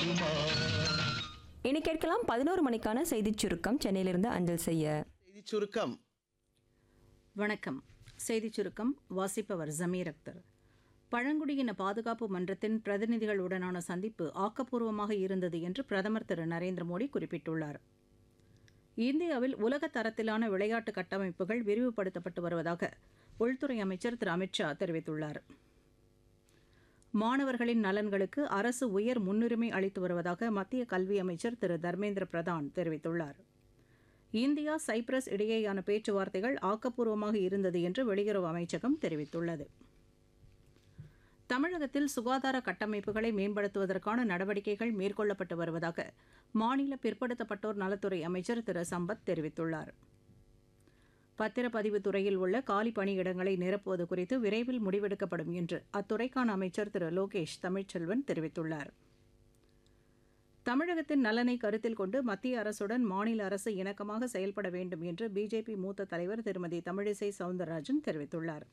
போதுமா இனி கேட்கலாம் பதினோரு மணிக்கான செய்திச் சுருக்கம் சென்னையிலிருந்து அஞ்சல் செய்ய செய்தி சுருக்கம் வணக்கம் செய்திச் சுருக்கம் வாசிப்பவர் ஜமீர் அக்தர் பழங்குடியின பாதுகாப்பு மன்றத்தின் பிரதிநிதிகளுடனான சந்திப்பு ஆக்கப்பூர்வமாக இருந்தது என்று பிரதமர் திரு நரேந்திர மோடி குறிப்பிட்டுள்ளார் இந்தியாவில் உலக தரத்திலான விளையாட்டு கட்டமைப்புகள் விரிவுபடுத்தப்பட்டு வருவதாக உள்துறை அமைச்சர் திரு அமித்ஷா தெரிவித்துள்ளார் மாணவர்களின் நலன்களுக்கு அரசு உயர் முன்னுரிமை அளித்து வருவதாக மத்திய கல்வி அமைச்சர் திரு தர்மேந்திர பிரதான் தெரிவித்துள்ளார் இந்தியா சைப்ரஸ் இடையேயான பேச்சுவார்த்தைகள் ஆக்கப்பூர்வமாக இருந்தது என்று வெளியுறவு அமைச்சகம் தெரிவித்துள்ளது தமிழகத்தில் சுகாதார கட்டமைப்புகளை மேம்படுத்துவதற்கான நடவடிக்கைகள் மேற்கொள்ளப்பட்டு வருவதாக மாநில பிற்படுத்தப்பட்டோர் நலத்துறை அமைச்சர் திரு சம்பத் தெரிவித்துள்ளார் பத்திரப்பதிவு துறையில் உள்ள காலி பணியிடங்களை நிரப்புவது குறித்து விரைவில் முடிவெடுக்கப்படும் என்று அத்துறைக்கான அமைச்சர் திரு லோகேஷ் தமிழ்ச்செல்வன் தெரிவித்துள்ளார் தமிழகத்தின் நலனை கருத்தில் கொண்டு மத்திய அரசுடன் மாநில அரசு இணக்கமாக செயல்பட வேண்டும் என்று பிஜேபி மூத்த தலைவர் திருமதி தமிழிசை சவுந்தரராஜன் தெரிவித்துள்ளார்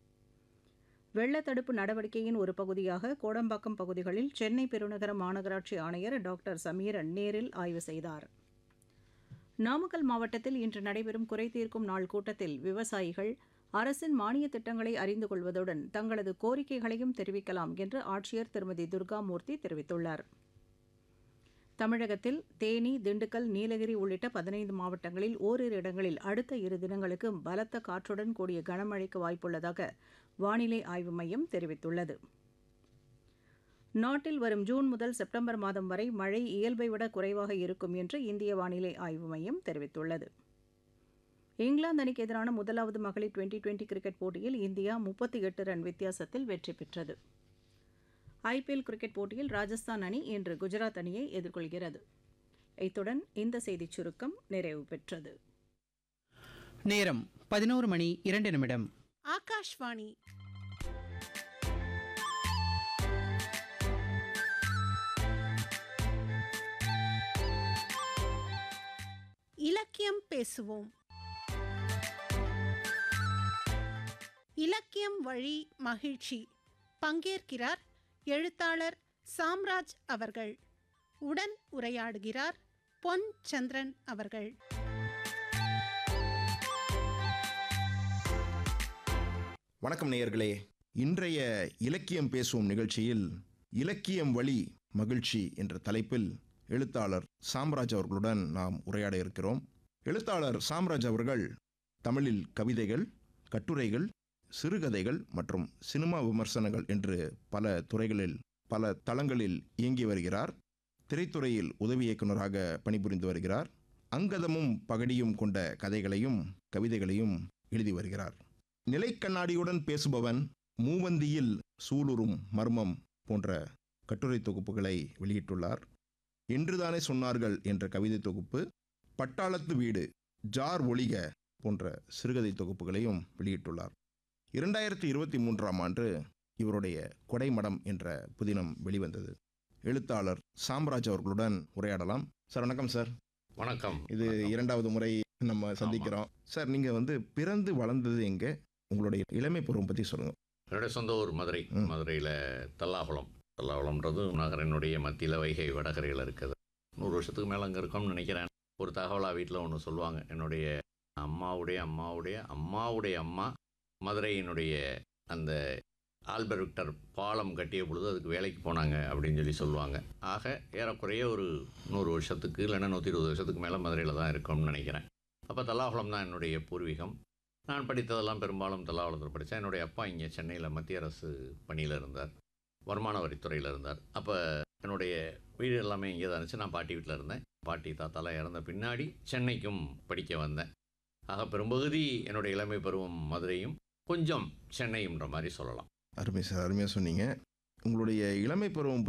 வெள்ள தடுப்பு நடவடிக்கையின் ஒரு பகுதியாக கோடம்பாக்கம் பகுதிகளில் சென்னை பெருநகர மாநகராட்சி ஆணையர் டாக்டர் சமீரன் நேரில் ஆய்வு செய்தார் நாமக்கல் மாவட்டத்தில் இன்று நடைபெறும் குறை தீர்க்கும் நாள் கூட்டத்தில் விவசாயிகள் அரசின் மானிய திட்டங்களை அறிந்து கொள்வதுடன் தங்களது கோரிக்கைகளையும் தெரிவிக்கலாம் என்று ஆட்சியர் திருமதி துர்காமூர்த்தி தெரிவித்துள்ளார் தமிழகத்தில் தேனி திண்டுக்கல் நீலகிரி உள்ளிட்ட பதினைந்து மாவட்டங்களில் ஓரிரு இடங்களில் அடுத்த இரு தினங்களுக்கு பலத்த காற்றுடன் கூடிய கனமழைக்கு வாய்ப்புள்ளதாக வானிலை ஆய்வு மையம் தெரிவித்துள்ளது நாட்டில் வரும் ஜூன் முதல் செப்டம்பர் மாதம் வரை மழை இயல்பை விட குறைவாக இருக்கும் என்று இந்திய வானிலை ஆய்வு மையம் தெரிவித்துள்ளது இங்கிலாந்து அணிக்கு எதிரான முதலாவது மகளிர் டுவெண்டி டுவெண்டி கிரிக்கெட் போட்டியில் இந்தியா முப்பத்தி எட்டு ரன் வித்தியாசத்தில் வெற்றி பெற்றது ஐபிஎல் கிரிக்கெட் போட்டியில் ராஜஸ்தான் அணி இன்று குஜராத் அணியை எதிர்கொள்கிறது இத்துடன் இந்த செய்திச் சுருக்கம் நிறைவு பெற்றது நேரம் பதினோரு மணி இரண்டு நிமிடம் ஆகாஷ்வாணி இலக்கியம் பேசுவோம் இலக்கியம் வழி மகிழ்ச்சி பங்கேற்கிறார் எழுத்தாளர் சாம்ராஜ் அவர்கள் உடன் உரையாடுகிறார் பொன் சந்திரன் அவர்கள் வணக்கம் நேயர்களே இன்றைய இலக்கியம் பேசும் நிகழ்ச்சியில் இலக்கியம் வழி மகிழ்ச்சி என்ற தலைப்பில் எழுத்தாளர் சாம்ராஜ் அவர்களுடன் நாம் உரையாட இருக்கிறோம் எழுத்தாளர் சாம்ராஜ் அவர்கள் தமிழில் கவிதைகள் கட்டுரைகள் சிறுகதைகள் மற்றும் சினிமா விமர்சனங்கள் என்று பல துறைகளில் பல தளங்களில் இயங்கி வருகிறார் திரைத்துறையில் உதவி இயக்குநராக பணிபுரிந்து வருகிறார் அங்கதமும் பகடியும் கொண்ட கதைகளையும் கவிதைகளையும் எழுதி வருகிறார் நிலைக்கண்ணாடியுடன் பேசுபவன் மூவந்தியில் சூளுரும் மர்மம் போன்ற கட்டுரை தொகுப்புகளை வெளியிட்டுள்ளார் என்றுதானே சொன்னார்கள் என்ற கவிதை தொகுப்பு பட்டாளத்து வீடு ஜார் ஒளிக போன்ற சிறுகதை தொகுப்புகளையும் வெளியிட்டுள்ளார் இரண்டாயிரத்தி இருபத்தி மூன்றாம் ஆண்டு இவருடைய கொடைமடம் என்ற புதினம் வெளிவந்தது எழுத்தாளர் சாம்ராஜ் அவர்களுடன் உரையாடலாம் சார் வணக்கம் சார் வணக்கம் இது இரண்டாவது முறை நம்ம சந்திக்கிறோம் சார் நீங்க வந்து பிறந்து வளர்ந்தது எங்க உங்களுடைய இளமை பருவம் பத்தி சொல்லுங்க என்னுடைய சொந்த ஊர் மதுரை ம். மதுரையில் தல்லாகுளம் தல்லாகுளம்ன்றது நகரினுடைய மத்தியில் வைகை வடகரையில் இருக்குது நூறு வருஷத்துக்கு மேலே அங்கே இருக்கோம்னு நினைக்கிறேன் ஒரு தகவலாக வீட்டில் ஒன்று சொல்லுவாங்க என்னுடைய அம்மாவுடைய அம்மாவுடைய அம்மாவுடைய அம்மா மதுரையினுடைய அந்த ஆல்பர்ட் விக்டர் பாலம் கட்டிய பொழுது அதுக்கு வேலைக்கு போனாங்க அப்படின்னு சொல்லி சொல்லுவாங்க ஆக ஏறக்குறைய ஒரு நூறு வருஷத்துக்கு இல்லைன்னா நூற்றி இருபது வருஷத்துக்கு மேலே மதுரையில் தான் இருக்கோம்னு நினைக்கிறேன் அப்போ தல்லாகுளம் தான் என்னுடைய பூர்வீகம் நான் படித்ததெல்லாம் பெரும்பாலும் தல்லாவளத்தில் படித்தேன் என்னுடைய அப்பா இங்கே சென்னையில் மத்திய அரசு பணியில் இருந்தார் வருமான வரித்துறையில் இருந்தார் அப்போ என்னுடைய வீடு எல்லாமே இங்கே தான் இருந்துச்சு நான் பாட்டி வீட்டில் இருந்தேன் பாட்டி தாத்தாலாம் இறந்த பின்னாடி சென்னைக்கும் படிக்க வந்தேன் ஆக பெரும்பகுதி என்னுடைய இளமை பருவம் மதுரையும் கொஞ்சம் சென்னையும்ன்ற மாதிரி சொல்லலாம் அருமை சார் அருமையாக சொன்னீங்க உங்களுடைய இளமை பருவம்